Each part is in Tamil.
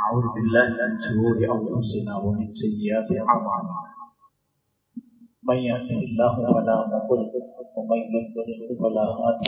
أعوذ بالله من شرور أنفسنا ومن سيئات أعمالنا من يهده الله فلا مضل ومن يضلل فلا هادي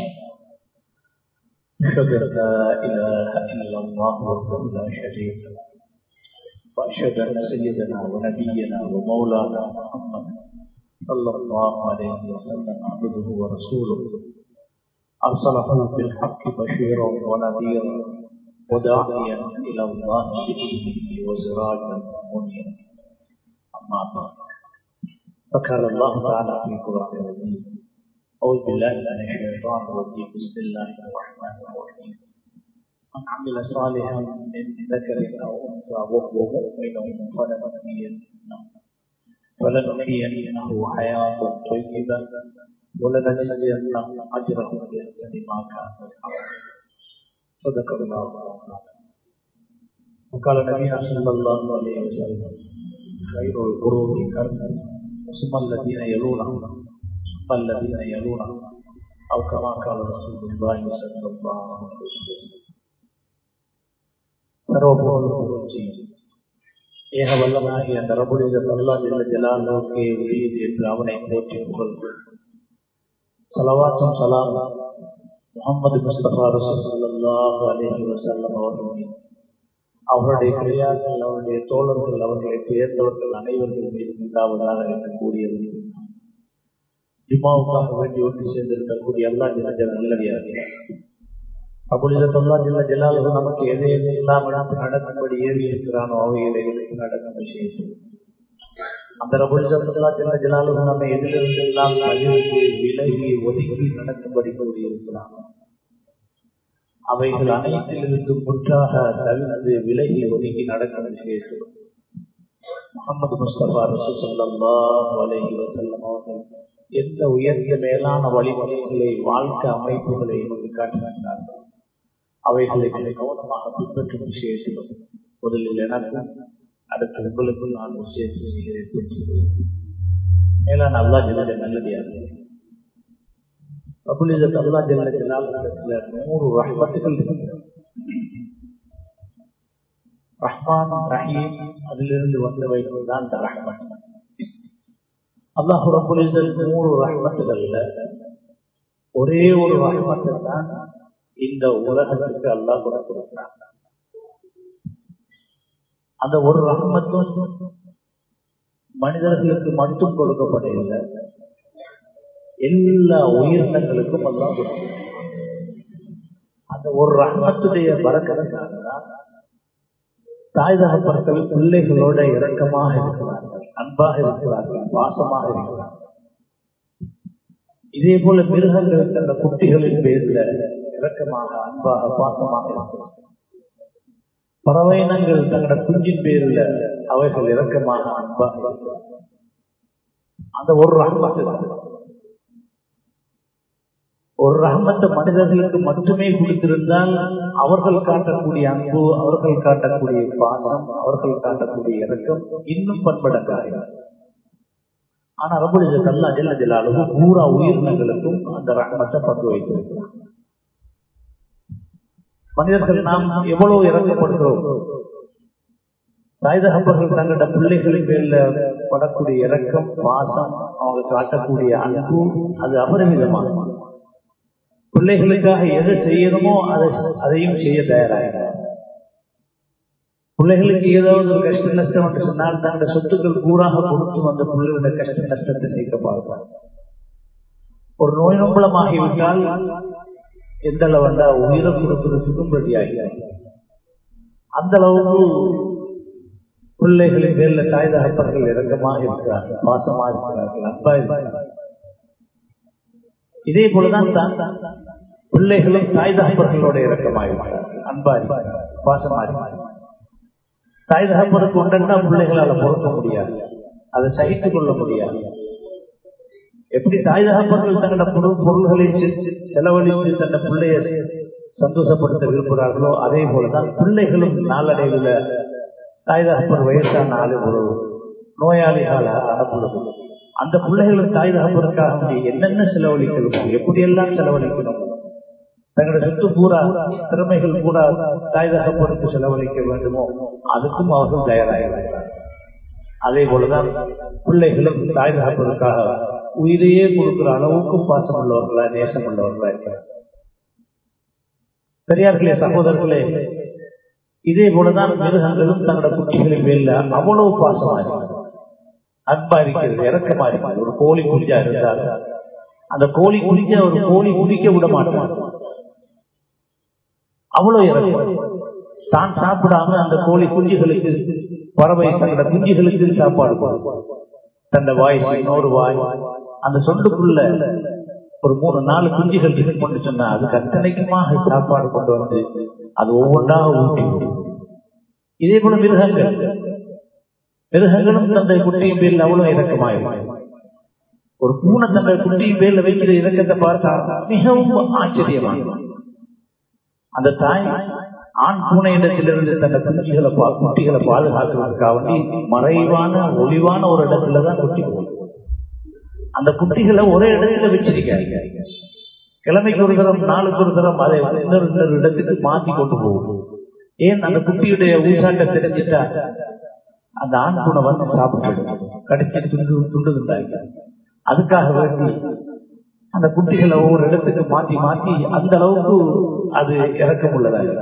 أشهد أن لا إله إلا الله وحده لا شريك له وأشهد أن سيدنا ونبينا ومولانا محمد صلى الله عليه وسلم عبده ورسوله أرسله بالحق بشيرا ونذيرا وداعيا إلى الله بإذنه وسراجا منيرا أما بعد فقال الله تعالى في القرآن العظيم أعوذ بالله من الشيطان الرجيم بسم الله الرحمن الرحيم من عمل صالحا من ذكر أو أنثى وهو مؤمن فلنحيينه فلنحيينه حياة طيبة ولنجزينهم أجرهم بأحسن ما كانوا يعملون صدق الله وقال نبينا صلى الله عليه وسلم خير القرون قرنا ثم الذين يلونهم ثم الذين يلونهم أو كما قال رسول الله صلى الله عليه وسلم சர்வபோதி ஏக வல்லமாகி அந்த ரபுடைய அல்லா ஜெல்ல ஜலாலோக்கே உரியது என்று அவனை போற்றி புகழ்ந்து சலவாத்தும் சலாம் முகமது முஸ்தபா ரசூலுல்லாஹு அலைஹி வஸல்லம் அவர்கள் அவருடைய கிளையார்கள் அவருடைய தோழர்கள் அவர்களை பெயர்ந்தவர்கள் அனைவர்கள் மீது உண்டாவதாக என்று கூறியது ஜிம்மாவுக்காக வேண்டி ஒன்று சேர்ந்திருக்கக்கூடிய அல்லா ஜில நல்லடியார்கள் அபுலிதல்லா ஜில்ல ஜலாலுக்கு நமக்கு எதை எல்லாம் நடக்கும்படி ஏறி இருக்கிறானோ அவைகளை நடக்கும் விஷயம் அந்த ரபுலிதல்லா ஜில்ல ஜலாலுக்கு நம்ம எதிலிருந்து எல்லாம் தவிர்த்து விலகி ஒதுக்கி நடக்கும்படி கூறியிருக்கிறான் அவைகள் அனைத்திலிருந்து முற்றாக தவிர்த்து விலகி ஒதுக்கி நடக்கும் விஷயம் முகமது முஸ்தபா ரசூசல்லா அலைஹி வசல்லம் அவர்கள் எந்த உயர்ந்த மேலான வழிமுறைகளை வாழ்க்கை அமைப்புகளை காட்டினார்கள் அவைகளை கவனமாக பின்பற்றும் விஷயத்திலும் முதலில் எனக்கும் அடுத்த உங்களுக்கும் நான் விஷயத்தை செய்கிறேன் மேலான அல்லா ஜில்ல நல்லடியாக அபுலிதத் அல்லா ஜில்ல ஜலால் நூறு ரஹ்மத்துகள் ரஹ்மான் ரஹீம் அதிலிருந்து வந்தவைகள் தான் அந்த ரஹ்மன் அல்லாஹு ரபுலிதல் நூறு ரஹ்மத்துகள்ல ஒரே ஒரு ரஹ்மத்தை தான் இந்த உலகத்துக்கு அல்லாஹ் கொடுக்கிறான் அந்த ஒரு ரஹ்மத்தும் மனிதர்களுக்கு மட்டும் கொடுக்கப்படவில்லை எல்லா உயிரினங்களுக்கும் எல்லாம் கொடுக்கிறான் அந்த ஒரு ரஹ்மத்துடைய பறக்கிறதுக்காக தாய் தகப்பர்கள் பிள்ளைகளோட இரக்கமாக இருக்கிறார்கள் அன்பாக இருக்கிறார்கள் பாசமாக இருக்கிறார்கள் இதே போல மிருகங்கள் தந்த குட்டிகளின் பேர்ல இரக்கமாக அன்பாக பாசமாக இருக்கிறார்கள் பறவையினங்கள் தங்களோட குஞ்சின் பேரில் அவைகள் இரக்கமாக அன்பாக அந்த ஒரு ரகமத்து ஒரு ரகமத்தை மனிதர்களுக்கு மட்டுமே கொடுத்திருந்தால் அவர்கள் காட்டக்கூடிய அன்பு அவர்கள் காட்டக்கூடிய பாசம் அவர்கள் காட்டக்கூடிய இறக்கம் இன்னும் பண்படங்காக ஆனா ரபுலிஜ அல்லா ஜெல்ல ஜலாலும் பூரா உயிரினங்களுக்கும் அந்த ரகமத்தை பங்கு வைத்திருக்கிறார் மனிதர்கள் நாம் எவ்வளவு இறக்கப்படுகிறோம் தாய் தகப்பர்கள் தங்களோட பிள்ளைகளின் பேர்ல படக்கூடிய இறக்கம் பாசம் அவங்க காட்டக்கூடிய அன்பு அது அபரிமிதமான பிள்ளைகளுக்காக எது செய்யணுமோ அதை அதையும் செய்ய தயாராக பிள்ளைகளுக்கு ஏதாவது ஒரு கஷ்ட நஷ்டம் என்று சொன்னால் தங்களுடைய சொத்துக்கள் கூறாக கொடுத்து அந்த பிள்ளைகளுடைய கஷ்ட நஷ்டத்தை நீக்க பார்ப்பார் ஒரு நோய் நம்பளமாகிவிட்டால் எந்த அளவுண்டா உயிரை கொடுக்கிறதுக்கும் ரெடியாகி அந்த அளவுக்கு பிள்ளைகளின் பேர்ல தாய் தகப்பர்கள் இறக்கமாக இருக்கிறார்கள் பாசமாக இருக்கிறார்கள் அன்பா இருக்கிறார்கள் இதே போலதான் தான் பிள்ளைகளும் தாய் தகப்பர்களோட இறக்கமாக இருக்கிறார்கள் அன்பா இருக்கிறார்கள் பாசமா இருக்கிறார்கள் தாய் தகப்பனுக்கு உண்டா பிள்ளைகளால பொறுக்க முடியாது அதை சகித்துக் கொள்ள முடியாது எப்படி தாய் தகப்பர்கள் தங்களோட பொருள் பொருள்களை செலவழித்து தன்னை பிள்ளைய சந்தோஷப்படுத்த விரும்புகிறார்களோ அதே போலதான் பிள்ளைகளும் நாளடைவில் தாய் தகப்பன் வயசான ஆளு ஒரு நோயாளிகால அனுப்புறது அந்த பிள்ளைகளும் தாய் தகப்பனுக்காக என்னென்ன செலவழிக்கணுமோ எப்படியெல்லாம் செலவழிக்கணும் தங்களுடைய சொத்து பூரா திறமைகள் பூரா தாய் தகப்பனுக்கு செலவழிக்க வேண்டுமோ அதுக்கும் அவர்கள் தயாராக அதே போலதான் பிள்ளைகளும் தாய் தகப்பனுக்காக உயிரையே கொடுக்கிற அளவுக்கு பாசம் உள்ளவர்களா நேசம் உள்ளவர்களா இருக்கிறார் பெரியார்களே சகோதரர்களே இதே போலதான் மிருகங்களும் தங்களோட குட்டிகளின் மேல அவ்வளவு பாசமா இருக்கிறது அன்பா இருக்கிறது இறக்கமா இருக்கிறது ஒரு கோழி குடிச்சா இருந்தால் அந்த கோழி குடிக்க ஒரு கோழி குடிக்க விட மாட்டான் அவ்வளவு இறக்கம் தான் சாப்பிடாம அந்த கோழி குஞ்சுகளுக்கு பறவை தன்னோட குஞ்சுகளுக்கு சாப்பாடு கொடுக்கும் தந்த வாய் இன்னொரு வாய் அந்த சொல்லுக்குள்ள ஒரு மூணு நாலு குஞ்சுகள் கொண்டு சொன்னா அதுக்கு அத்தனைக்குமாக சாப்பாடு கொண்டு வந்து அது ஒவ்வொன்றாக ஊட்டி இதே போல மிருகங்கள் மிருகங்களும் தந்தை குட்டியின் பேரில் அவ்வளவு இறக்கமாயிருக்கும் ஒரு பூனை தந்தை குட்டியின் பேர்ல வைக்கிற இறக்கத்தை பார்த்தா மிகவும் ஆச்சரியமாக அந்த தாய் ஆண் பூனையிடத்திலிருந்து தன்னை குஞ்சுகளை குட்டிகளை பாதுகாக்கிறதுக்காக வேண்டி மறைவான ஒளிவான ஒரு இடத்துலதான் குட்டி போகும் அந்த குட்டிகளை ஒரே இடத்துல வச்சிருக்காங்க கிழமைக்கு ஒரு தரம் நாளுக்கு ஒரு தரம் அதை இன்னொரு இன்னொரு இடத்துக்கு மாத்தி கொண்டு போகும் ஏன் அந்த குட்டியுடைய ஊசாட்ட தெரிஞ்சிட்டா அந்த ஆண் பூனை வந்து சாப்பிட்டு கடிச்சு துண்டு துண்டுதுண்டாங்க அதுக்காக வேண்டி அந்த குட்டிகளை ஒவ்வொரு இடத்துக்கு மாத்தி மாத்தி அந்த அளவுக்கு அது இறக்கம் உள்ளதாக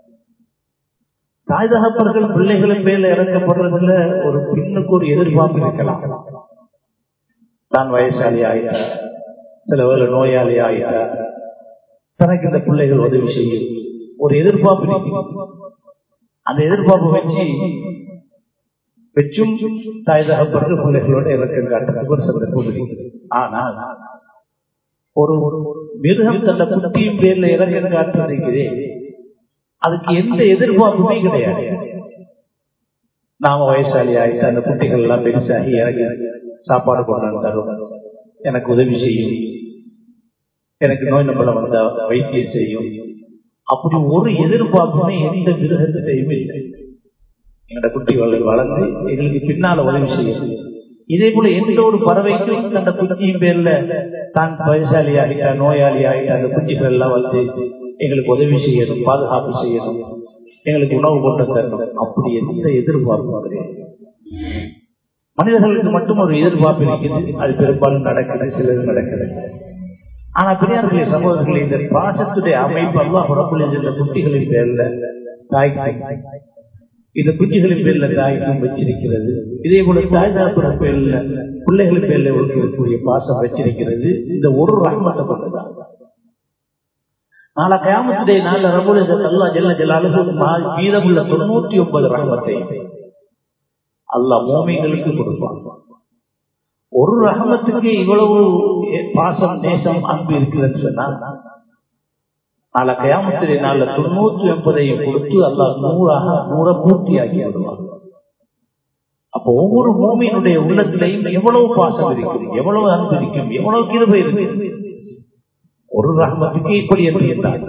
தாய் தகப்பர்கள் பிள்ளைகளின் மேல இறக்கப்படுறதுல ஒரு பெண்ணுக்கு ஒரு எதிர்பார்ப்பு இருக்கலாம் தான் வயசாளி ஆயிட்டா சில வேலை நோயாளி ஆயிட்டா தனக்கு இந்த பிள்ளைகள் உதவி செய்யும் ஒரு எதிர்பார்ப்பு இருக்கு அந்த எதிர்பார்ப்பு வச்சு வச்சும் தாய் தகப்பர்கள் பிள்ளைகளோட இறக்கம் காட்டுறதுக்கு ஒரு சந்தர்ப்பம் இருக்கு ஆனால் ஒரு மிருகம் தன்னை குட்டியின் பேர்ல இறக்கம் காட்டுறதுக்குதே அதுக்கு எந்த எதிர்பார்ப்புமே கிடையாது நாம வயசாளி ஆயிட்டு அந்த குட்டிகள் எல்லாம் பெருசாகி இறங்கி சாப்பாடு கொண்டாந்து தரும் எனக்கு உதவி செய்யும் எனக்கு நோய் நம்பளை வந்தா வைத்தியம் செய்யும் அப்படி ஒரு எதிர்பார்ப்புமே எந்த மிருகத்திலையுமே இல்லை எங்களோட குட்டிகள் வளர்ந்து எங்களுக்கு பின்னால உதவி செய்யும் இதே போல எந்த ஒரு பறவைக்கும் அந்த குஞ்சியின் பேர்ல தான் வயசாளி ஆகிட்டா நோயாளி ஆகிட்டா அந்த குஞ்சுகள் எல்லாம் வந்து எங்களுக்கு உதவி செய்யணும் பாதுகாப்பு செய்யணும் எங்களுக்கு உணவு கொண்டு தரணும் அப்படி எந்த எதிர்பார்ப்பும் கிடையாது மனிதர்களுக்கு மட்டும் ஒரு எதிர்பார்ப்பு இருக்குது அது பெரும்பாலும் நடக்குது சிலது நடக்குது ஆனா பெரியார்களே சகோதரர்களே இந்த பாசத்துடைய அமைப்பு அல்லா புறப்புள்ள இந்த குட்டிகளின் பேர்ல தாய்க்கு இந்த குஞ்சுகளின் பேர்ல தாய்க்கும் வச்சிருக்கிறது இதே போல தாய் தகப்பட பேர்ல பிள்ளைகளின் பேர்ல இருக்கக்கூடிய பாசம் வச்சிருக்கிறது இந்த ஒரு ரகமத்தை கொண்டுதான் நாளை கயாமத்துடைய நாள் ரபுல் அல்லா ஜெல்ல ஜலாலுக்கு மீதமுள்ள தொண்ணூற்றி ஒன்பது ரகமத்தை அல்லாஹ் மோமிங்களுக்கு கொடுப்பான் ஒரு ரகமத்துக்கு இவ்வளவு பாசம் நேசம் அன்பு இருக்குதுன்னு சொன்னா நாளை கயாமத்துடைய நாள்ல தொண்ணூற்றி ஒன்பதையும் கொடுத்து அல்லாஹ் நூறாக நூற பூர்த்தியாக்கி விடுவான் அப்போ ஒவ்வொரு மூமியினுடைய உள்ளத்திலையும் எவ்வளவு பாசம் இருக்கும் எவ்வளவு அன்பு இருக்கும் எவ்வளவு கிருபை இருக்கு ஒரு ரகமத்துக்கு இப்படி என்று இருந்தார்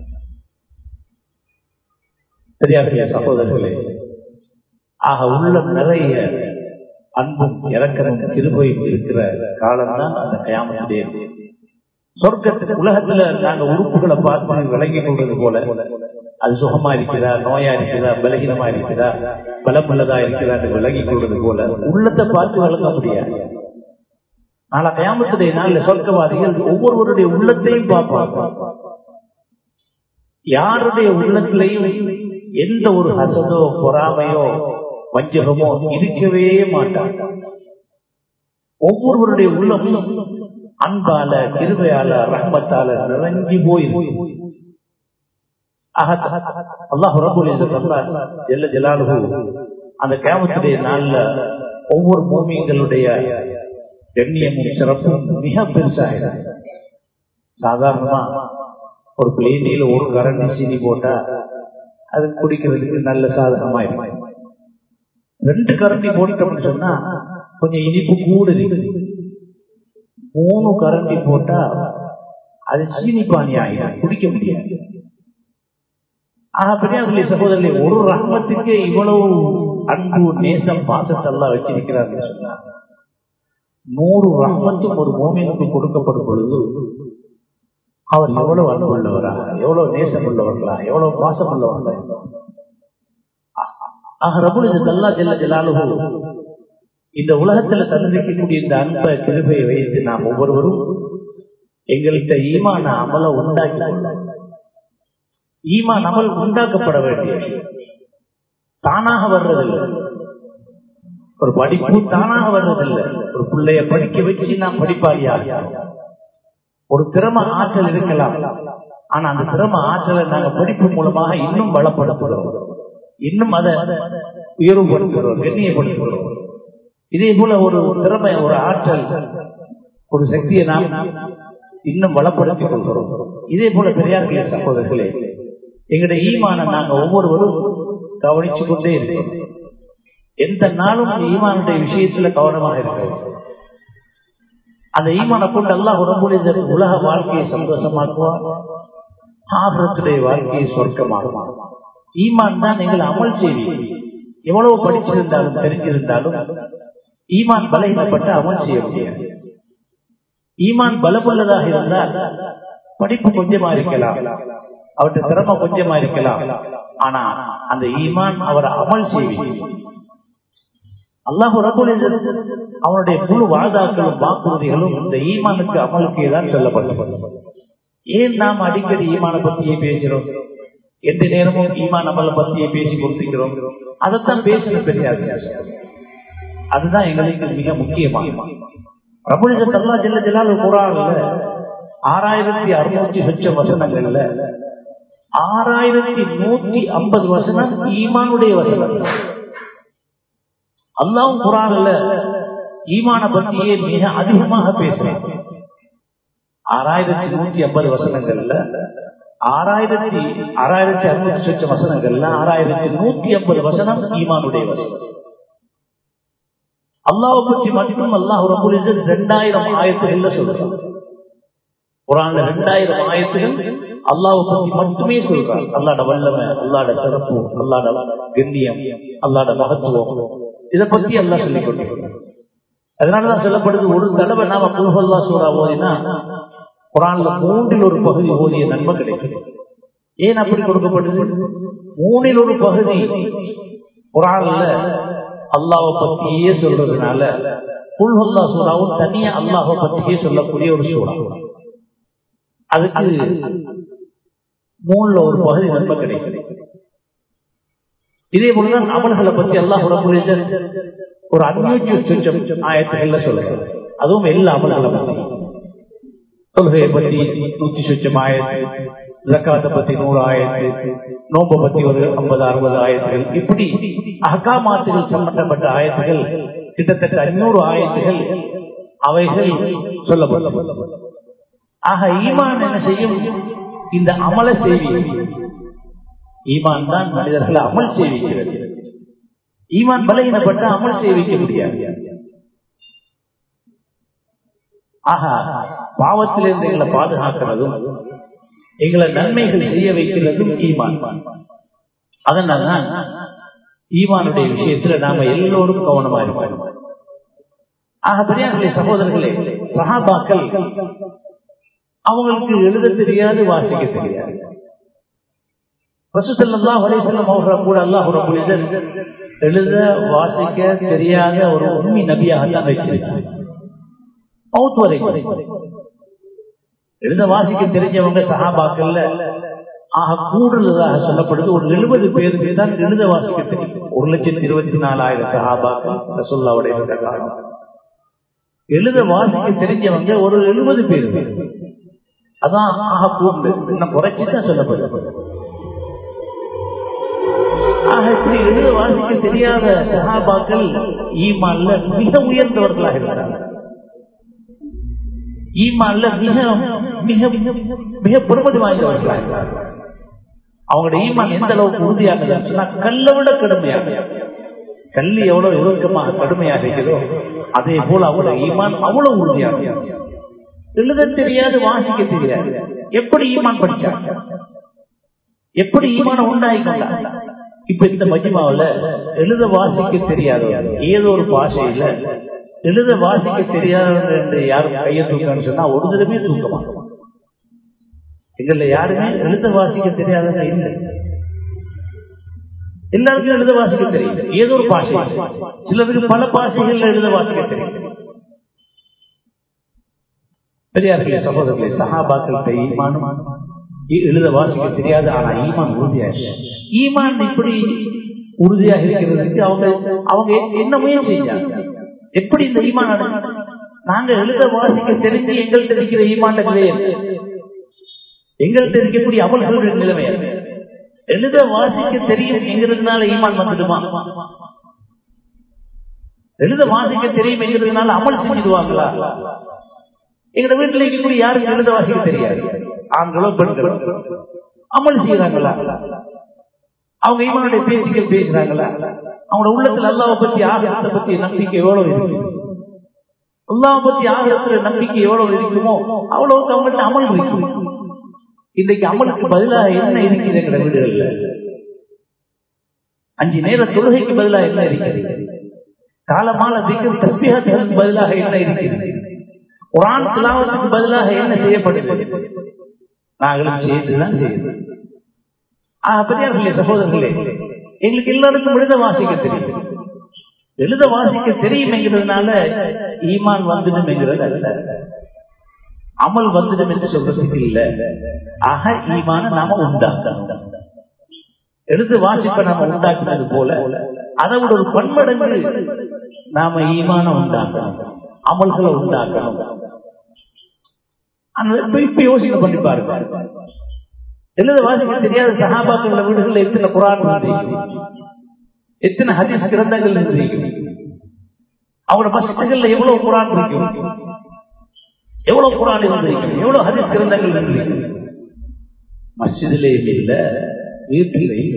சரியாக சகோதரர்களே ஆக உள்ள நிறைய அன்பும் இறக்கமும் கிருபையும் இருக்கிற காலம்தான் அந்த கயாமத்துடைய சொர்க்கத்துக்கு உலகத்துல நாங்க உறுப்புகளை பார்த்து விளங்கி கொள்வது போல அது சுகமா இருக்கிறதா நோயா இருக்கிறதா பலகீனமா இருக்கிறதா பலமுள்ளதா இருக்கிறதா விளங்கி கொள்வது போல உள்ளத்தை பார்த்து வழங்க முடியாது நாளை கயாமத்துடைய நாள்ல சொர்க்கவாதிகள் ஒவ்வொருவருடைய உள்ளத்தையும் பார்ப்பாங்க யாருடைய உள்ளத்திலையும் எந்த ஒரு ஹசதோ பொறாமையோ வஞ்சகமோ இருக்கவே மாட்டாங்க ஒவ்வொருவருடைய உள்ளமும் அன்பால கிருபையால ரஹ்மத்தால நிறைஞ்சி போயிருக்கும் அல்லாஹ் ரபுல் ஜெல்ல ஜலாலுகு அந்த கேமத்துடைய நாள்ல ஒவ்வொரு பூமிகளுடைய கண்ணியமும் சிறப்பும் மிக பெருசாக சாதாரணமா ஒரு பிளேனில ஒரு கரண்டி சீனி போட்டா அது குடிக்கிறதுக்கு நல்ல சாதகமா இருக்கும் ரெண்டு கரண்டி போட்டோம்னு சொன்னா கொஞ்சம் இனிப்பு கூட மூணு கரண்டி போட்டா அது சீனி பானி ஆகிடும் குடிக்க முடியாது ஆனா பெரியார்களே சகோதரர்களே ஒரு ரகமத்துக்கு இவ்வளவு அன்பு நேசம் பாசத்தெல்லாம் வச்சிருக்கிறார்கள் சொன்னா நூறு ரஹ்மத்தும் ஒரு மோமினுக்கு கொடுக்கப்படும் பொழுது அவர் எவ்வளவு அன்பு உள்ளவரா எவ்வளவு நேசம் உள்ளவர்களா எவ்வளவு பாசம் உள்ளவர்களா ஆக ரபுல் அல்லா ஜெல்ல ஜலாலுஹு இந்த உலகத்துல தந்திருக்கக்கூடிய இந்த அன்பை கிருபையை வைத்து நாம் ஒவ்வொருவரும் எங்கள்கிட்ட ஈமான அமல உண்டாக்கி ஈமான் அமல் உண்டாக்கப்பட வேண்டிய தானாக வர்றதில்லை ஒரு படிப்பு தானாக வர்றதில்லை ஒரு பிள்ளைய படிக்க வச்சு நாம் படிப்பாளியா ஒரு திறம ஆற்றல் இருக்கலாம் ஆனா அந்த திறம ஆற்றலை நாங்க படிப்பு மூலமாக இன்னும் பலப்படுத்துகிறோம் இன்னும் அதை உயர்வுபடுத்துகிறோம் கண்ணியப்படுத்துகிறோம் இதே போல ஒரு திறமை ஒரு ஆற்றல் ஒரு சக்தியை நாம் இன்னும் வளப்படுத்திக் கொள்கிறோம் இதே போல பெரியார்களே சகோதரர்களே எங்களுடைய ஈமான நாங்க ஒவ்வொருவரும் கவனிச்சு கொண்டே இருக்கோம் எந்த நாளும் ஈமானுடைய விஷயத்துல கவனமாக இருக்கிறோம் அந்த ஈமான கொண்டு அல்லாஹ் உடம்புடைய உலக வாழ்க்கையை சந்தோஷமாக்குவார் ஆபரத்துடைய வாழ்க்கையை சொர்க்கமாகுவார் ஈமான் தான் நீங்கள் அமல் செய்வீங்க எவ்வளவு படிச்சிருந்தாலும் தெரிஞ்சிருந்தாலும் ஈமான் பலகீனப்பட்டு அமல் செய்ய முடியாது ஈமான் பலமுள்ளதாக இருந்தால் படிப்பு கொஞ்சமா இருக்கலாம் அவருடைய திறமை கொஞ்சமா இருக்கலாம் ஆனா அந்த ஈமான் அவர் அமல் செய்வீங்க அல்லாஹு ரபுல் அவனுடைய முழு வாழ்தாக்களும் வாக்குறுதிகளும் இந்த ஈமானுக்கு அமலுக்கு தான் சொல்லப்பட்டது ஏன் நாம் அடிக்கடி ஈமான பத்தியே பேசுகிறோம் எந்த நேரமும் ஈமான் அமல பத்தியே பேசி கொடுத்துக்கிறோம் அதைத்தான் பேசுற பெரியார் அதுதான் எங்களுக்கு மிக முக்கியமாக பிரபுலிசத் அல்லா ஜெல்ல ஜலால் குரான்ல ஆறாயிரத்தி அறுநூத்தி சொச்ச வசனங்கள்ல ஆறாயிரத்தி நூத்தி ஐம்பது வசனம் ஈமானுடைய வசனம் அல்லாவும் குரான்ல ஈமான பத்தியே மிக அதிகமாக பேசுறேன் ஆறாயிரத்தி நூத்தி ஐம்பது வசனங்கள்ல ஆறாயிரத்தி ஆறாயிரத்தி அறுநூத்தி சொச்ச வசனங்கள்ல ஆறாயிரத்தி நூத்தி ஐம்பது வசனம் ஈமானுடைய வசனம் அல்லாவை பற்றி மட்டும் அல்லாஹ் ரபுல் ரெண்டாயிரம் ஆயிரத்துகள்ல சொல்றான் குரான்ல ரெண்டாயிரம் ஆயிரத்துகள் அல்லாவை பற்றி மட்டுமே சொல்றான் அல்லாட வல்லமை அல்லாட சிறப்பு அல்லாட கண்ணியம் அல்லாட மகத்துவம் இதை பத்தி எல்லாம் சொல்லிக் கொண்டிருக்கிறோம் அதனாலதான் சொல்லப்படுது ஒரு தடவை நாம குல்ஹல்லா சூறா ஓதினா குரான்ல மூன்றில் ஒரு பகுதி ஓதிய நன்மை கிடைக்கும் ஏன் அப்படி கொடுக்கப்படுது மூணில் ஒரு பகுதி குரான்ல அல்லாவை பத்தியே சொல்றதுனால குல்ஹல்லா சூறாவும் தனியா அல்லாஹை பத்தியே சொல்லக்கூடிய ஒரு சூறா அதுக்கு மூணுல ஒரு பகுதி நன்மை கிடைக்கும் இதே போலதான் அமல்களை பத்தி எல்லாம் உடம்புல ஒரு அஞ்சூற்றி சொச்சம் ஆயத்துகள்ல சொல்றாங்க அதுவும் எல்லா அமல்களை பத்தி தொழுகையை பத்தி நூத்தி சொச்சம் ஆயிரத்து ஜக்காத்தை பத்தி நூறு ஆயிரத்து நோம்பை பத்தி ஒரு ஐம்பது அறுபது ஆயிரத்துகள் இப்படி அககாமாத்துகள் சம்பந்தப்பட்ட ஆயத்துகள் கிட்டத்தட்ட அஞ்சூறு ஆயத்துகள் அவைகள் சொல்லப்படும் ஆக ஈமான் என்ன செய்யும் இந்த அமல செய்தி ஈமான் தான் மனிதர்களை அமல் செய்விக்கிறது ஈமான் பலகீனப்பட்ட அமல் செய்விக்க முடியாது ஆஹா பாவத்திலிருந்து எங்களை பாதுகாக்கிறதும் எங்களை நன்மைகள் செய்ய வைக்கிறதும் ஈமான் அதனால்தான் ஈமானுடைய விஷயத்துல நாம எல்லோரும் கவனமா இருப்போம் ஆக பெரியார்களே சகோதரர்களே சகாபாக்கள் அவங்களுக்கு எழுத தெரியாது வாசிக்க தெரியாது ரசூசல்லா வலைசல்லம் அவர்கள் கூட அல்லாஹ் ரபுல் எழுத வாசிக்க தெரியாத ஒரு உண்மை நபியாக தான் வச்சிருக்காங்க மவுத் வரை எழுத வாசிக்க தெரிஞ்சவங்க சகாபாக்கள்ல ஆக கூடுதலாக சொல்லப்படுது ஒரு எழுபது பேருக்கு தான் எழுத வாசிக்க தெரியும் ஒரு லட்சத்தி இருபத்தி நாலாயிரம் சகாபாக்கள் ரசோல்லாவுடைய காலம் எழுத வாசிக்க தெரிஞ்சவங்க ஒரு எழுபது பேர் அதான் ஆக கூண்டு இன்னும் குறைச்சுதான் சொல்லப்படுது ஆக இப்படி எழுத வாசிக்க தெரியாத சகாபாக்கள் ஈமான்ல மிக உயர்ந்தவர்களாக இருக்கிறார்கள் ஈமான்ல மிக மிக மிக பெருமதி வாய்ந்தவர்களாக இருக்கிறார்கள் அவங்களுடைய ஈமான் எந்த அளவுக்கு உறுதியானதுன்னு சொன்னா கல்லை விட கடுமையாக கல்வி எவ்வளவு இறுக்கமாக கடுமையாக இருக்கிறதோ அதே போல அவங்களுடைய ஈமான் அவ்வளவு உறுதியாக எழுத தெரியாது வாசிக்க தெரியாது எப்படி ஈமான் படிச்சாங்க எப்படி ஈமான உண்டாகி கொண்டாங்க இப்ப இந்த மஜிமாவில எழுத வாசிக்க தெரியாத ஏதோ ஒரு பாஷையில எழுத வாசிக்க தெரியாதவங்க என்று யாரும் கையை தூக்கன்னு சொன்னா ஒரு தடவை தூக்க மாட்டோம் எங்கள்ல யாருமே எழுத வாசிக்க தெரியாதவங்க இல்லை எல்லாருக்கும் எழுத வாசிக்க தெரியும் ஏதோ ஒரு பாஷை சிலருக்கு பல பாஷைகள்ல எழுத வாசிக்க தெரியும் பெரியார்களே சகோதரர்களே சகாபாக்கள் ஈமானும் எழுத வாசிக்க தெரியாது ஆனா ஈமான் உறுதியாக ஈமான் இப்படி உறுதியாக இருக்கிறதுக்கு அவங்க அவங்க என்ன முயற்சி செஞ்சாங்க எப்படி இந்த ஈமான் நாங்க எழுத வாசிக்க தெரிஞ்சு எங்கள்கிட்ட இருக்கிற ஈமான் நிலையை எங்கள்கிட்ட இருக்கக்கூடிய அமல்களுடைய நிலைமை எழுத வாசிக்க தெரியும் என்கிறதுனால ஈமான் வந்துடுமா எழுத வாசிக்க தெரியும் என்கிறதுனால அமல் செஞ்சிடுவாங்களா எங்க வீட்டுல இருக்கக்கூடிய யாருக்கு எழுத வாசிக்க தெரியாது ஆண்களோ பெண்களோ அமல் செய்யறாங்களா அவங்க ஈமானுடைய பேச்சுக்கள் பேசுறாங்களா அவங்களோட உள்ளத்துல அல்லாவை பத்தி ஆகத்தை பத்தி நம்பிக்கை எவ்வளவு இருக்கு அல்லாவை பத்தி ஆகத்துல நம்பிக்கை எவ்வளவு இருக்குமோ அவ்வளவுக்கு அவங்கள்ட்ட அமல் இருக்கும் இன்றைக்கு அமலுக்கு பதிலாக என்ன இருக்குது எங்க வீடுகள்ல அஞ்சு நேர தொழுகைக்கு பதிலாக என்ன இருக்கிறது காலமான திக்கு தஸ்பிஹத்துக்கு பதிலாக என்ன இருக்கிறது குரான் திலாவத்துக்கு பதிலாக என்ன செய்யப்படுது நாங்களும் செய்துதான் செய்யுது பெரியார்களே சகோதரர்களே எங்களுக்கு எல்லாருக்கும் எழுத வாசிக்க தெரியும் எழுத வாசிக்க தெரியும் என்கிறதுனால ஈமான் வந்துடும் என்கிறது அல்ல அமல் வந்துடும் என்று சொல்றதுக்கு இல்ல ஆக ஈமான நாம உண்டாக்கணும் எழுது வாசிப்பை நாம உண்டாக்குனது போல அதை விட ஒரு பன்மடங்கு நாம ஈமான உண்டாக்கணும் அமல்களை உண்டாக்கணும் இப்ப யோசனை பண்ணி பாருங்க எழுத வாசிக்க தெரியாத சகாபாக்கள் வீடுகள் எத்தனை குரான் எத்தனை ஹதீஸ் கிரந்தங்கள் இருக்கு அவங்களோட மஸ்துகள்ல எவ்வளவு குரான் இருக்கும் எவ்வளவு குரான் இருந்திருக்கு எவ்வளவு ஹதீஸ் கிரந்தங்கள் இருக்கு மஸ்ஜிதிலேயும் இல்ல வீட்டிலேயும்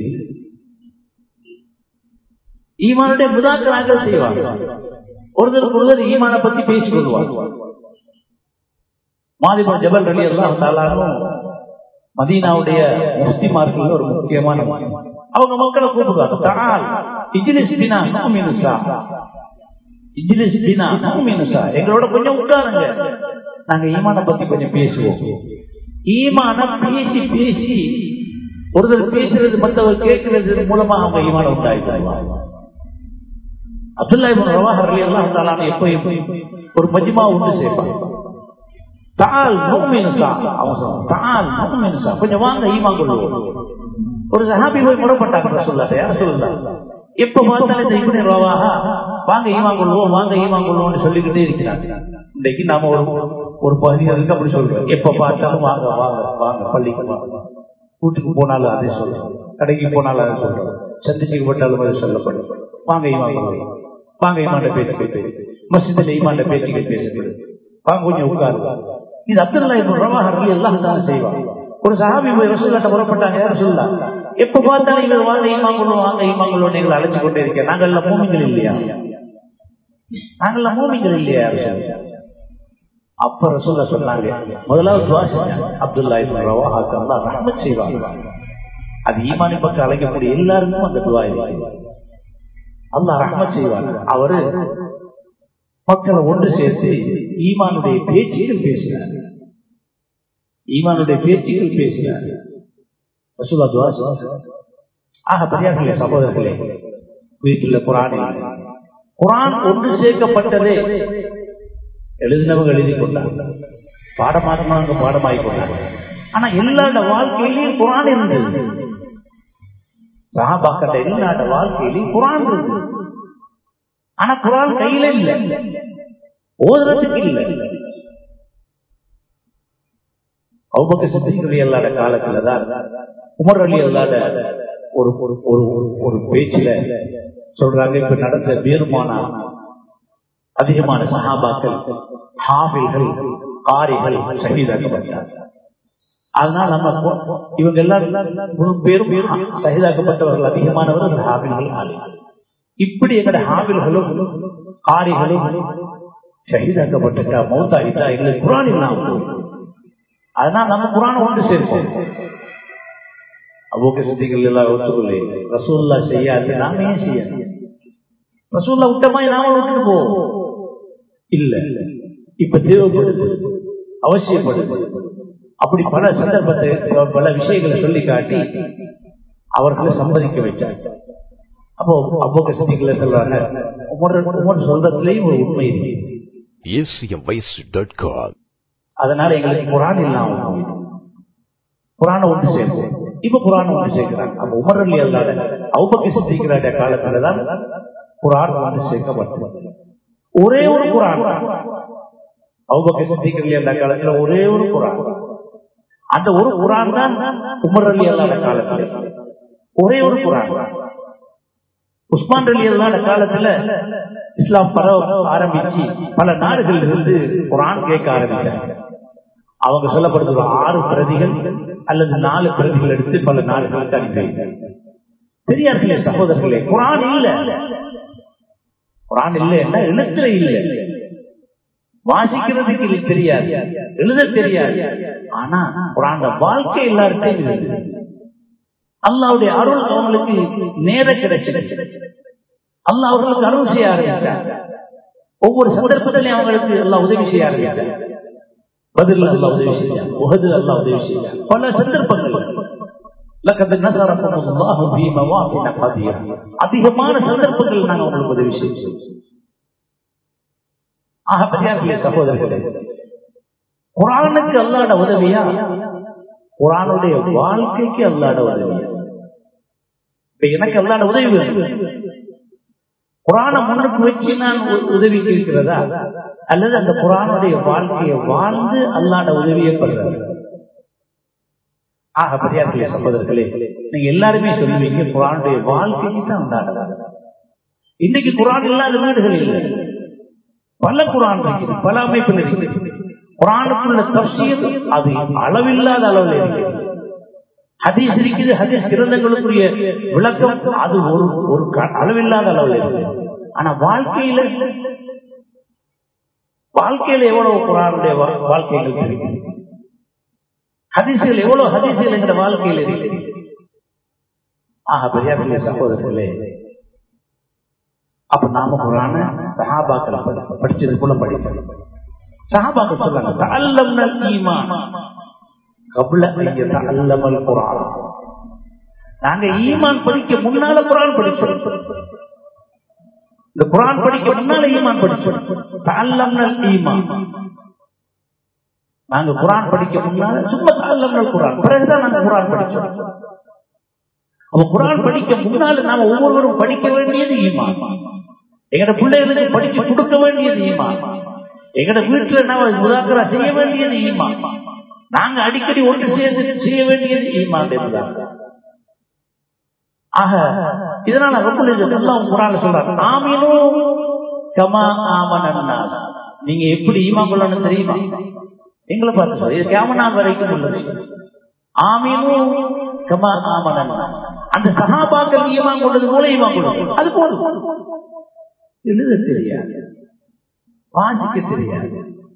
ஈமானுடைய முதாக்களாக செய்வாங்க ஒருத்தருக்கு ஒருத்தர் ஈமான பத்தி பேசிக் கொள்வாங்க மாதிபர் ஜபல் அலி எல்லாம் மதீனாவுடைய முஸ்லிமார்கள் ஒரு முக்கியமான அவங்க மக்களை கூப்பிடுவாங்க தால் இஜிலிஸ் பினா மீனுசா இஜிலிஸ் பினா மீனுசா எங்களோட கொஞ்சம் உட்காருங்க நாங்க ஈமான பத்தி கொஞ்சம் பேசுவோம் ஈமான பேசி பேசி ஒருத்தர் பேசுறது மற்றவர் கேட்கிறது மூலமா அவங்க ஈமான உண்டாயிடுவாங்க அப்துல்லா இப்னு ரவாஹ் ரலியல்லாஹு தஆலா எப்போ எப்போ ஒரு மஜ்மா ஒன்று சேர்ப்பாங்க தால் முஃமினுசா அவங்க சொல்றாங்க தால் முஃமினுசா கொஞ்சம் வாங்க ஈமான் கொள்வோம் ஒரு சஹாபி போய் முறப்பட்டாங்க ரசூலுல்லாஹ் யார் ரசூலுல்லாஹ் எப்ப பார்த்தாலும் இந்த இப்னு ரவாஹா வாங்க ஈமான் கொள்வோம் வாங்க ஈமான் கொள்வோம்னு சொல்லிக்கிட்டே இருக்கிறாங்க இன்னைக்கு நாம ஒரு ஒரு பதினேழுக்கு அப்படி சொல்றோம் எப்ப பார்த்தாலும் வாங்க வாங்க வாங்க பள்ளிக்கு வாங்க வீட்டுக்கு போனாலும் அதே சொல்றோம் கடைக்கு போனாலும் அதை சொல்றோம் சந்திச்சுக்கு போட்டாலும் அதை சொல்லப்படும் வாங்க ஈமான் கொள்வோம் வாங்க ஈமாண்ட பேச்சுக்கள் பேசு மஸ்ஜிதில் ஈமாண்ட பேச்சுக்கள் பேசப்படுது வாங்க கொஞ்சம் உட்காருங்க இது அப்துல்லா இப்னு ரவாஹ் ரலி அல்லாஹ் தான் செய்வாங்க ஒரு சஹாபி போய் ரசூலுல்லாஹ் புறப்பட்டாங்க யார் சொல்லலாம் எப்ப பார்த்தாலும் இவர் வாங்க ஈமான் கொள்வோம் வாங்க ஈமான் கொள்வோம் நீங்கள் அழைச்சு கொண்டே இருக்கேன் நாங்கள்ல மூமிங்கள் இல்லையா நாங்கள்ல மூமிங்கள் இல்லையா அப்ப ரசூல்லா சொன்னாங்க முதலாவது துவா செஞ்சாங்க அப்துல்லா இப்னு ரவாஹாக்கு அல்லாஹ் ரஹ்மத் செய்வாங்க அது ஈமானி பக்கம் அழைக்கக்கூடிய எல்லாருக்கும் அந்த துவா இருக்கு அல்லாஹ் ரஹ்மத் செய்வார் அவரு மக்களை ஒன்று சேர்த்து ஈமானுடைய பேச்சுகள் பேசினார் ஈமானுடைய பேச்சுகள் பேசினார் ரசூலா துவா ஆக பெரியார்களே சகோதரர்களே வீட்டில் குரான் குரான் ஒன்று சேர்க்கப்பட்டதே எழுதினவங்க எழுதி கொண்டாங்க பாடமாக்கினவங்க பாடமாகி கொண்டாங்க ஆனா எல்லாரோட வாழ்க்கையிலையும் குரான் இருந்தது சஹாபாக்கட்ட எல்லாரோட வாழ்க்கையிலையும் குரான் இருந்தது ஆனா குரான் கையில இல்ல ஓதுறதுக்கு இல்ல அவுபக்க சித்திகள் அல்லாத காலத்துலதான் உமர் அலி அல்லாத ஒரு ஒரு ஒரு ஒரு பேச்சுல சொல்றாங்க இப்ப நடந்த வேறுமான அதிகமான சஹாபாக்கள் ஹாபில்கள் காரிகள் ஷஹீதாக்கப்பட்டார் அதனால் நம்ம இவங்க எல்லாரும் பேரும் சகிதாக்கப்பட்டவர்கள் அதிகமானவர்கள் ஹாபில்கள் ஆலிகள் இப்படி எங்களுடைய ஹாபில்களும் காரிகளும் ஷஹீதாக்கப்பட்டுட்டா மௌத்தாகிட்டா எங்களுக்கு குரான் இல்லாம அதனால் நம்ம குரான் ஒன்று சேர்ப்போம் அபோக்க சித்திகள் எல்லாம் ஒத்துக்கொள்ளே ரசூல்லா செய்யாது நாம ஏன் செய்ய ரசூல்லா விட்டமா நாம விட்டுட்டு போவோம் இல்ல இப்ப தேவைப்படுது அவசியப்படுது அப்படி பல சந்தர்ப்பத்தை பல விஷயங்களை சொல்லி காட்டி அவர்களை சம்மதிக்க வச்சாங்க அப்போ அவ்வளவு சித்திகளை சொல்றாங்க உமர் உமர் சொல்றதுலயும் ஒரு உண்மை இருக்கு acmvoice.com அதனால எங்களுக்கு குரான் இல்லாம போயிடும். குரானை ஒன்று சேர்ப்போம் இப்ப குரான் ஒன்று சேர்க்கிறாங்க அப்ப உமர் அலி அல்லாத அவுபக்கி சித்திக்கிறாட்ட காலத்துலதான் குரான் ஒன்று சேர்க்கப்பட்டது ஒரே ஒரு குரான் அவுபக்கி சித்திக்கிறீங்க அந்த காலத்துல ஒரே ஒரு குரான் அந்த ஒரு குரான் தான் உமர் அலி அல்லாத காலத்துல ஒரே ஒரு குரான் உஸ்மான் அலி அல்லாத காலத்துல இஸ்லாம் பரவ ஆரம்பிச்சு பல நாடுகளில் இருந்து குரான் கேட்க ஆரம்பிச்சாங்க அவங்க சொல்லப்படுகிற ஆறு பிரதிகள் அல்லது நாலு பிரதிகள் எடுத்து பல நாடுகளுக்கு அனுப்பி பெரியார்களே சகோதரர்களே குரான் இல்ல குரான் இல்லைன்னா எழுத்துல இல்ல வாசிக்கிறதுக்கு இது தெரியாது எழுத தெரியாது ஆனா குரான் வாழ்க்கை எல்லாருக்கும் இருக்கு அல்லாவுடைய அருள் அவங்களுக்கு நேர கிடைச்சிருக்கு அல்லாஹ் அவர்களுக்கு அருள் செய்ய ஆரம்பித்தார் ஒவ்வொரு சந்தர்ப்பத்திலையும் அவங்களுக்கு எல்லாம் உதவி செய்ய ஆரம்பித்தார் பதில் அல்லா உதவி செய்தார் உகது அல்லா உதவி செய்தார் பல சந்தர்ப்பங்கள் லக்கத்து நசரல்லாஹு ஃபீ மவாஹின கதீரா அதிகமான சந்தர்ப்பங்கள் நாங்கள் உங்களுக்கு உதவி செய்வோம் ஆக பெரியார்களே சகோதரர்களே குரானுக்கு அல்லாட உதவியா குரானுடைய வாழ்க்கைக்கு அல்லாட உதவியா இப்ப எனக்கு அல்லாட உதவி வேணும் குரானை முன்னுக்கு வச்சு நான் உ- உதவி இருக்கிறதா அல்லது அந்த குரானுடைய வாழ்க்கையை வாழ்ந்து அல்லாட உதவியை பெறுறது ஆக பெரியார்களே சகோதரர்களே நீங்க எல்லாருமே சொல்லுவீங்க குரானுடைய வாழ்க்கைக்கு தான் உண்டாடுறாங்க இன்னைக்கு குரான் இல்லாத வீடுகள் இல்லை பல குரான் இருக்குது பல அமைப்பில் இருக்குது குரானுக்குள்ள தப்சீர் அது அளவில்லாத அளவில் இருக்குது ஹதீஸ் இருக்குது ஹதீஸ் கிரந்தங்களுக்குரிய விளக்கம் அது ஒரு ஒரு க- அளவில்லாத அளவில் இருக்கு ஆனா வாழ்க்கையில வாழ்க்கையில எவ்வளவு குரானுடைய வா- வாழ்க்கைகள் இருக்கு ஹதீசுகள் எவ்வளவு ஹதீசுகள் எங்கிற வாழ்க்கையில் இருக்கு ஆக பெரியார்களே சகோதரர்களே அப்ப நாம குரான சஹாபாக்களை படி- படிச்சது போல படிக்கணும் சஹாபாக்கள் சொல்றாங்க தஅல்லம்னல் ஈமான் கபுல அல்லமல் குரான் நாங்க ஈமான் படிக்க முன்னால குரான் படிச்சோம் இந்த குரான் படிக்க முன்னால ஈமான் படிச்சோம் தஅல்லம்னல் ஈமான் நாங்க குரான் படிக்க முன்னால சும்மா தஅல்லம்னல் குரான் பிறகுதான் நாங்க குரான் படிச்சோம் அப்ப குரான் படிக்க முன்னால நாம ஒவ்வொருவரும் படிக்க வேண்டியது ஈமான் எங்கட பிள்ளைகளுக்கு படிச்சு கொடுக்க வேண்டியது ஈமான் எங்கட வீட்டுல நாம முதாக்கரா செய்ய வேண்டியது ஈமான் நாங்க அடிக்கடி ஒன்று சேர்ந்து செய்ய வேண்டியது ஈமான் என்பதுதான் ஆக இதனால ரொம்ப எல்லாம் குரான் சொல்றாங்க ஆமீனும் கமா ஆமனன்னா நீங்க எப்படி ஈமான் கொள்ளணும் தெரியுமா எங்களை பார்த்து சொல்ல இது கேமனா வரைக்கும் உள்ளது ஆமீனும் கமா ஆமனன்னா அந்த சகாபாக்கள் ஈமான் கொண்டது போல ஈமான் கொள்ளும் அது போதும் எழுத தெரியாது வாசிக்க தெரியாது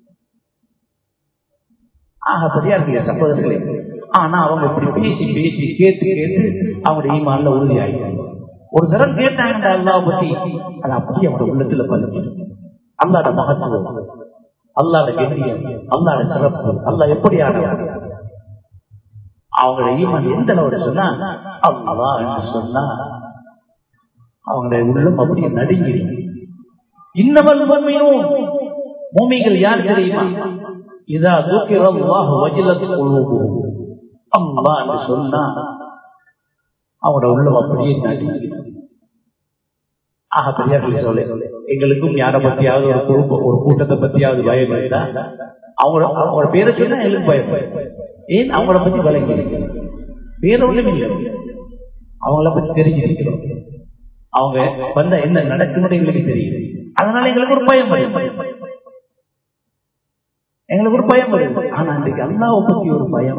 ஆக பெரியார்களே சகோதரர்களே ஆனா அவங்க இப்படி பேசி பேசி கேட்டு கேட்டு அவங்களுடைய ஈமான்ல உறுதியாயிட்டாங்க ஒரு தரம் கேட்டாங்க அல்லாஹ் பத்தி அது அப்படியே அவங்க உள்ளத்துல பதிஞ்சு அல்லாட மகத்துவம் அல்லாட கெட்டியம் அல்லாட சிறப்பு அல்லாஹ் எப்படியானவன் அவங்களுடைய ஈமான் எந்த அளவு சொன்னா அல்லாஹ் என்று சொன்னா அவங்களுடைய உள்ளம் அப்படியே நடுங்கிடும் இன்னமல் மூமினூன் மூமிகள் யார் தெரியுமா இதா துக்கிர அல்லாஹ் வஜிலத் குலூபுஹும் அல்லாஹ் என்று சொன்னா அவங்களோட உள்ளம் அப்படியே நடுங்கிடும் ஆக பெரியார்களே சொல்ல எங்களுக்கும் யாரை பத்தியாவது ஒரு குழுப்ப ஒரு கூட்டத்தை பத்தியாவது பயம் இருந்தா அவங்க அவங்களோட பேரை சொன்னா எங்களுக்கு பயம் ஏன் அவங்கள பத்தி விளங்கி வேற ஒண்ணும் இல்லை அவங்கள பத்தி தெரிஞ்சிருக்கிறோம் அவங்க வந்த என்ன நடக்கும்னு எங்களுக்கு தெரியும் அதனால எங்களுக்கு ஒரு பயம் வருது எங்களுக்கு ஒரு பயம் வருது ஆனா இன்றைக்கு அல்லாவை பத்தி ஒரு பயம்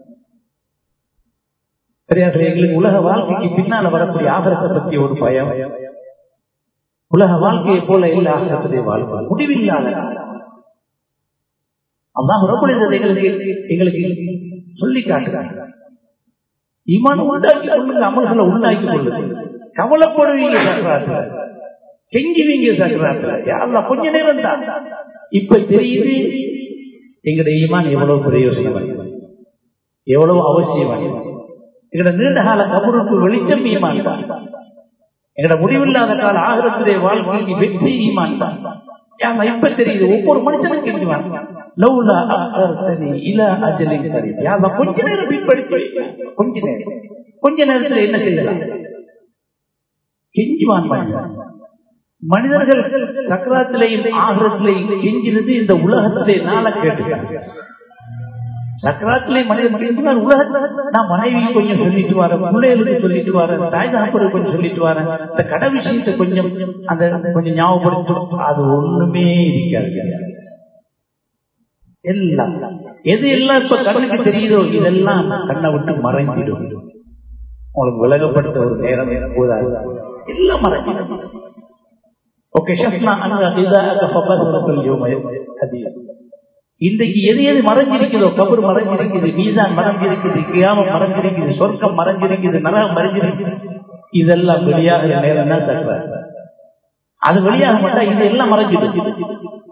பெரியார்களே எங்களுக்கு உலக வாழ்க்கைக்கு பின்னால வரக்கூடிய ஆகரத்தை பத்தி ஒரு பயம் உலக வாழ்க்கையை போல இல்ல ஆகரத்துடைய வாழ்க்கை முடிவில்லாத அல்லாஹ் ரப்பல் இஸ்ஸத் எங்களுக்கு எங்களுக்கு சொல்லி காட்டுறாங்க ஈமான் உண்டாக்கி கொள்ளுங்க அமல்களை உண்டாக்கி கொள்ளுங்க கவலைப்படுவீங்க சக்கராத்துல கெஞ்சுவீங்க சக்கராத்துல யாரெல்லாம் கொஞ்ச நேரம் தான் இப்ப தெரியுது எங்களுடைய ஈமான் எவ்வளவு பிரயோசனம் எவ்வளவு அவசியம் எங்கட நீண்ட கால கபருக்கு வெளிச்சம் ஈமான் தான் எங்கட முடிவில்லாத கால ஆகிரத்திலே வாழ்க்கைக்கு வெற்றி ஈமான் தான் யாம இப்ப தெரியுது ஒவ்வொரு மனுஷனும் கெஞ்சுவான் லவ்லா அஹர்தனி இலா அஜலின் கரீம் யாம கொஞ்ச நேரம் பின்படுத்தி கொஞ்ச நேரம் கொஞ்ச நேரத்துல என்ன செய்யலாம் கெஞ்சுவான் மனிதன் மனிதர்கள் சக்கராத்திலையும் ஆகிரத்திலையும் கெஞ்சினது இந்த உலகத்திலே நாள கேட்டுட்டாங்க சக்கராத்திலே மனிதன் கெஞ்சினார் உலகத்தில் நான் மனைவி கொஞ்சம் சொல்லிட்டு வரேன் பிள்ளைகளுக்கு சொல்லிட்டு வரேன் தாய் தகப்பருக்கு கொஞ்சம் சொல்லிட்டு வரேன் இந்த கடை விஷயத்தை கொஞ்சம் அந்த கொஞ்சம் ஞாபகப்படுத்தும் அது ஒண்ணுமே இருக்காது எல்லாம் எது எல்லாம் இப்ப கண்ணுக்கு தெரியுதோ இதெல்லாம் கண்ணை விட்டு மறைஞ்சிடும் உங்களுக்கு விலகப்படுத்த ஒரு நேரம் போதாது எல்லாம் மறைஞ்சிடும் ஓகே இன்றைக்கு எது எது மறைஞ்சிருக்குதோ கபர் மறைஞ்சிருக்குது மீசான் மறைஞ்சிருக்குது கியாமம் மறைஞ்சிருக்குது சொர்க்கம் மறைஞ்சிருக்குது நரகம் மறைஞ்சிருக்குது இதெல்லாம் வெளியாகிற நேரம் தான் சக்கர அது வெளியாக மாட்டா இது எல்லாம் மறைஞ்சிடும்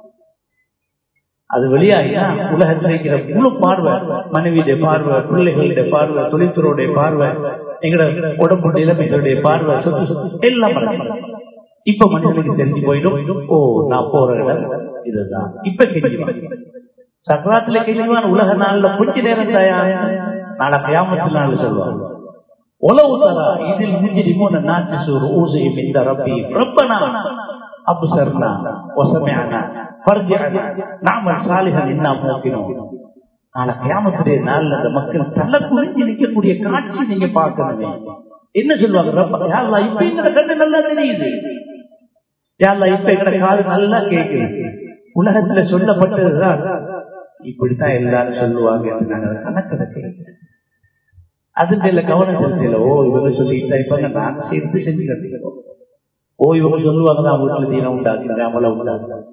அது வெளியாகினா உலகத்தில் இருக்கிற முழு பார்வை மனைவியுடைய பார்வை பிள்ளைகளுடைய பார்வை தொழில்துறையுடைய பார்வை எங்கட உடம்பு நிலைமைகளுடைய பார்வை சொத்து எல்லாம் மறைஞ்சிடும் இப்ப மனிதனுக்கு தெரிஞ்சு போயிடும் ஓ நான் போற இடம் இதுதான் இப்ப கெஞ்சுவான் சக்கராத்துல கெஞ்சுவான் உலக நாள்ல கொஞ்ச நேரம் தாயா நாளை கயாமத்து நாள் சொல்லுவாங்க உலவு தரா இதில் முஜிரிமோன நாட்டு சூர் ஊசையும் இந்த ரப்பி ரப்பனா அபுசர்னா ஒசமையானா பர்ஜானா நாம சாலிகள் என்ன போக்கினோம் நாளை கயாமத்துடைய நாள்ல அந்த மக்கள் தள்ள குறிஞ்சு நிற்கக்கூடிய காட்சி நீங்க பார்க்கணுமே என்ன சொல்லுவாங்க ரப்பா யாரா இப்ப எங்கட கண்ணு நல்லா தெரியுது யாரா இப்ப எங்கட காது நல்லா கேட்குது உலகத்துல சொல்லப்பட்டதுதான் இப்படித்தான் எல்லாரும் சொல்லுவாங்க கணக்கு அது மேல கவனம் செலுத்தல ஓ இவங்க சொல்லிட்டா இப்ப நான் சேர்த்து செஞ்சு கட்டிக்கிறோம் ஓ இவங்க சொல்லுவாங்க நான் வீட்டுல தீனம் உண்டாக்குறேன் அமல உண்டாக்குறேன்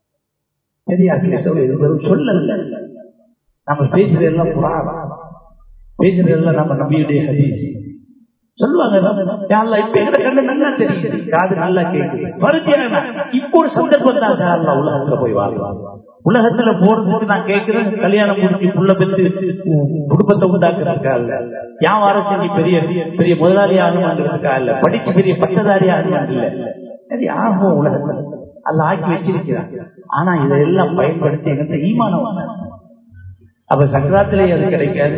சரியா சொல்லல நம்ம பேசுறதெல்லாம் புராணம் பேசுறதெல்லாம் நம்ம நம்பியுடைய ஹதீஸ் சொல்லுவாங்க இப்ப எங்க கண்ணு நல்லா தெரியுது காது நல்லா கேட்குது பருத்தியான இப்போ ஒரு சந்தர்ப்பம் தான் சார் உலகத்துல போய் வாழ்வாங்க உலகத்துல போறதுக்கு நான் கேட்கிறேன் கல்யாணம் முடிஞ்சு புள்ள பெற்று குடும்பத்தை உண்டாக்குறதுக்கா இல்ல வியாபாரம் செஞ்சு பெரிய பெரிய முதலாளி ஆகணுங்கிறதுக்கா இல்ல படிச்சு பெரிய பட்டதாரி ஆகணும் இல்ல சரி ஆகும் உலகத்துல அல்ல ஆக்கி வச்சிருக்கிறான் ஆனா இதெல்லாம் பயன்படுத்தி எங்கிட்ட ஈமானம் அப்ப சக்கராத்திலே அது கிடைக்காது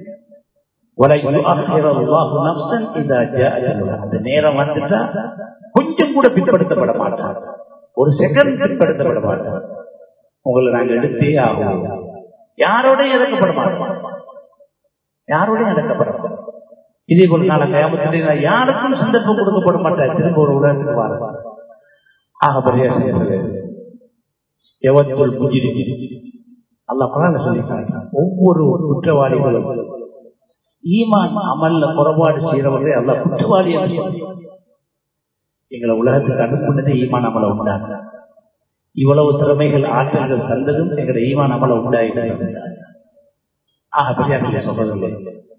அந்த நேரம் வந்துட்டா கொஞ்சம் கூட பிற்படுத்தப்பட மாட்டார் ஒரு செகண்ட் பிற்படுத்தப்பட மாட்டார் உங்களை நாங்க எடுத்தே ஆகும் யாரோடையும் இறக்கப்பட மாட்டோம் யாரோடையும் இறக்கப்பட மாட்டோம் இதே போல நாளை கயாமத்திலே யாருக்கும் சந்தர்ப்பம் கொடுக்கப்பட மாட்டார் திரும்ப ஒரு உலகத்துக்கு வர ஆக பெரிய எவற்றுள் புஜிரி அல்ல குரான சொல்லி ஒவ்வொரு குற்றவாளிகளும் ஈமான் அமல்ல குறைபாடு செய்யறவர்களே அல்ல குற்றவாளி எங்களை உலகத்துக்கு அனுப்புனதே ஈமான் அமல உண்டாங்க இவ்வளவு திறமைகள் ஆற்றல்கள் தந்ததும் எங்களுடைய ஈமான் அமல உண்டாயிட்டாங்க ஆக பெரியார்களே சொல்றதில்லை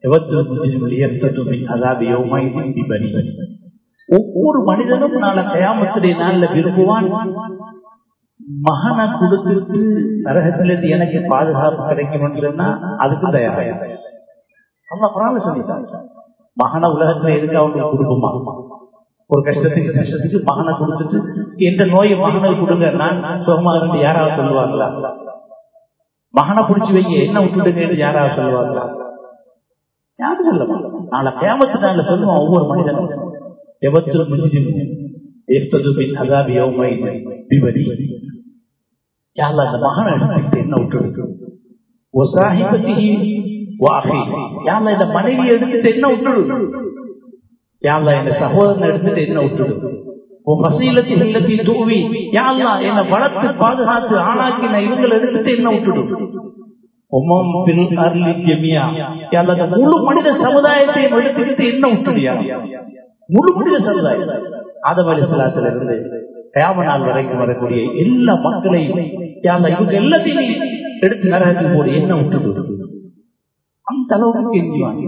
ஒவ்வொரு மனிதனும் நாளை கயாமத்துடைய நாள்ல விரும்புவான் மகனை கொடுத்துட்டு நரகத்திலிருந்து எனக்கு பாதுகாப்பு கிடைக்கும் சொன்னா அதுக்கும் தயாராக அல்ல குரான சொல்லிட்டாங்க மகன உலகத்துல எதுக்கு அவங்களுக்கு கொடுக்குமா ஒரு கஷ்டத்துக்கு கஷ்டத்துக்கு மகனை கொடுத்துட்டு எந்த நோயை மகனை கொடுங்க நான் சுகமா இருந்து யாராவது சொல்லுவாங்களா மகனை பிடிச்சி வைங்க என்ன விட்டுடுங்க யாராவது சொல்லுவாங்களா யாரும் சொல்ல நாளை கேமத்து நாள்ல சொல்லுவான் ஒவ்வொரு மனிதனும் எவத்திலும் முடிஞ்சு அதாபி யோமை விபதி யாரில் அந்த மகனை எடுத்துக்கிட்டு என்ன விட்டு ஒசாஹிபத்தி வாகி யாரில் இந்த மனைவி எடுத்துட்டு என்ன விட்டுடு யாரில் இந்த சகோதரனை எடுத்துட்டு என்ன விட்டுடு பசீலத்தி இல்லத்தி தூவி யாழ்லா என்னை வளர்த்து பாதுகாத்து ஆளாக்கின இவங்களை எடுத்துட்டு என்ன விட்டுடு முழு மனித சமுதாயத்தை எடுத்துக்கிட்டு என்ன விட்டுடியா முழு மனித சமுதாயம் ஆதம் அலி சலாத்துல இருந்து கயாம நாள் வரைக்கும் வரக்கூடிய எல்லா மக்களையும் இவங்க எல்லாத்தையும் எடுத்து நரகத்துக்கு போடு என்ன விட்டுடு அந்த அளவுக்கு எஞ்சுவாங்க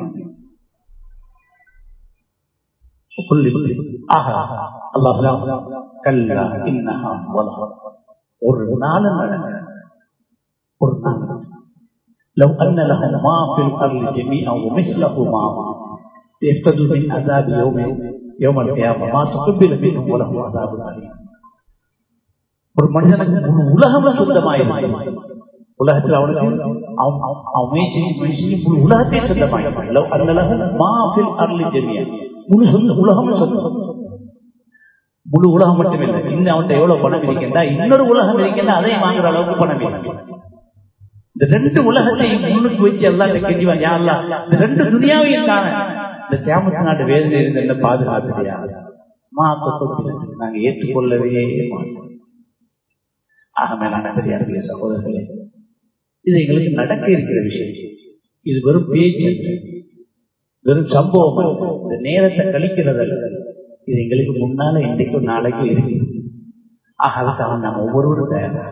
ஒரு நாள் ஒரு நாள் لو أن لهم ما في الأرض جميعا ومثله معه يفتدوا من عذاب يوم يوم القيامة ما تقبل منهم ولهم عذاب أليم ஒரு மனிதனுக்கு முழு உலகம் சொந்தமாயிருக்கு உலகத்தில் அவனுக்கு அவன் அவன் முயற்சி முயற்சி முழு உலகத்தை சொந்தமாயிருப்பான் அந்த மாஃபில் அருளி ஜெமியா முழு சொந்த உலகம் சொந்தம் முழு உலகம் மட்டும் இல்லை இன்னும் அவன்கிட்ட எவ்வளவு பணம் இருக்கின்றா இன்னொரு உலகம் இருக்கின்றா அதையும் வாங்குற அளவுக்கு பணம் இருக்கு இந்த ரெண்டு உலகத்தையும் முன்னுக்கு வச்சு எல்லாம் கெஞ்சுவான் யாரெல்லாம் இந்த ரெண்டு துணியாவையும் காண இந்த தேமத்து நாட்டு வேதனை இருந்து என்ன பாதுகாத்துறியா மா தொட்டு நாங்க ஏற்றுக்கொள்ளவே மாட்டோம் ஆக மேலான பெரியார்களே சகோதரர்களே இது எங்களுக்கு நடக்க இருக்கிற விஷயம் இது வெறும் பேச்சு வெறும் சம்பவம் இந்த நேரத்தை கழிக்கிறதல்ல இது எங்களுக்கு முன்னால இன்றைக்கும் நாளைக்கும் இருக்கு ஆக அதுக்காக நாங்க ஒவ்வொருவரும் தயாரா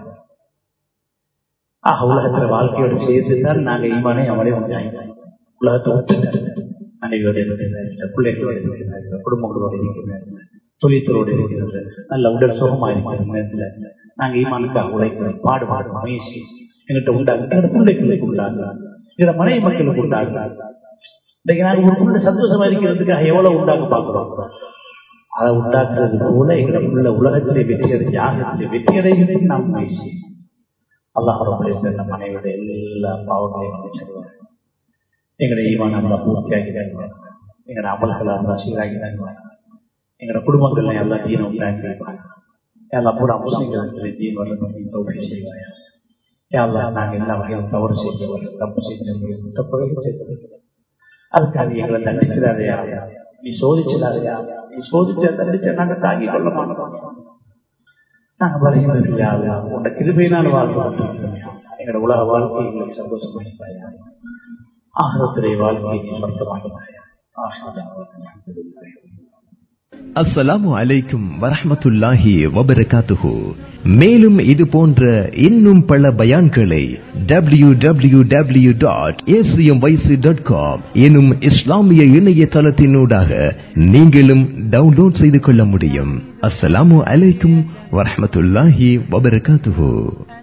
ஆக உலகத்துல வாழ்க்கையோட சேர்த்து தான் நாங்க ஈமானே அவளே உண்டாயிட்டோம் உலகத்தை விட்டு மனைவியோட இருக்கிற பிள்ளைகளோட இருக்கிற குடும்பங்களோட இருக்கிற தொழில்துறையோட இருக்கிறது நல்ல உடல் சுகமா இருக்கிற நேரத்துல நாங்க ஈமானுக்காக உழைக்கிறோம் பாடுபாடு முயற்சி எங்கிட்ட உண்டாங்க எங்களோட பிள்ளைகளுக்கு உண்டாங்க எங்களோட மனைவி மக்களுக்கு உண்டாங்க இன்னைக்கு நாங்க ஒரு புள்ள சந்தோஷமா இருக்கிறதுக்காக எவ்வளவு உண்டாக்க பாக்குறோம் அதை உண்டாக்குறது போல எங்களை உள்ள உலகத்திலே வெற்றி அடைஞ்சு ஆகத்திலே வெற்றி அடைகிறது நாம் முயற்சி அல்லாஹ் ரபுடைய மனைவியோட எல்லா பாவங்களையும் மன்னிச்சிடுவார் எங்களுடைய ஈவான் அல்லா பூர்த்தியாகி தருவார் எங்களோட அமல்களை அல்லா சீராகி தருவார் எங்களோட குடும்பங்கள்ல எல்லா தீனம் உண்டாக்கி வைப்பாங்க எல்லா பூரா முஸ்லிம்களுக்கு தீன் வரணும் தோல்வி செய்வாயா யாழ்லா நாங்கள் எல்லா வகையிலும் தவறு செய்தவர் தப்பு செய்தவர்கள் தப்புகளை செய்தவர்கள் அதுக்காக எங்களை தண்டிச்சிடாதையா நீ சோதிச்சிடாதையா நீ சோதிச்ச தண்டிச்ச நாங்க தாங்கிக் கொள்ள மாட்டோம் நாங்க பலகீனர்களா உன்னோட கிருபையினால் வாழ்க்கை எங்களோட உலக வாழ்க்கை எங்களுக்கு சந்தோஷமாயிருப்பாயா ஆகத்திலே வாழ்க்கையை நீ சொந்தமாகிறாயா அஸ்ஸலாமு அலைக்கும் வரஹமத்துல்லாஹி வபரகாத்துஹு மேலும் இது போன்ற இன்னும் பல பயான்களை W W W dot ACM YC dot com எனும் இஸ்லாமிய இணையதளத்தினூடாக நீங்களும் டவுன்லோட் செய்து கொள்ள முடியும் அஸ்ஸலாமு அலைக்கும் வரஹமத்துல்லாஹி வபரகாத்துஹு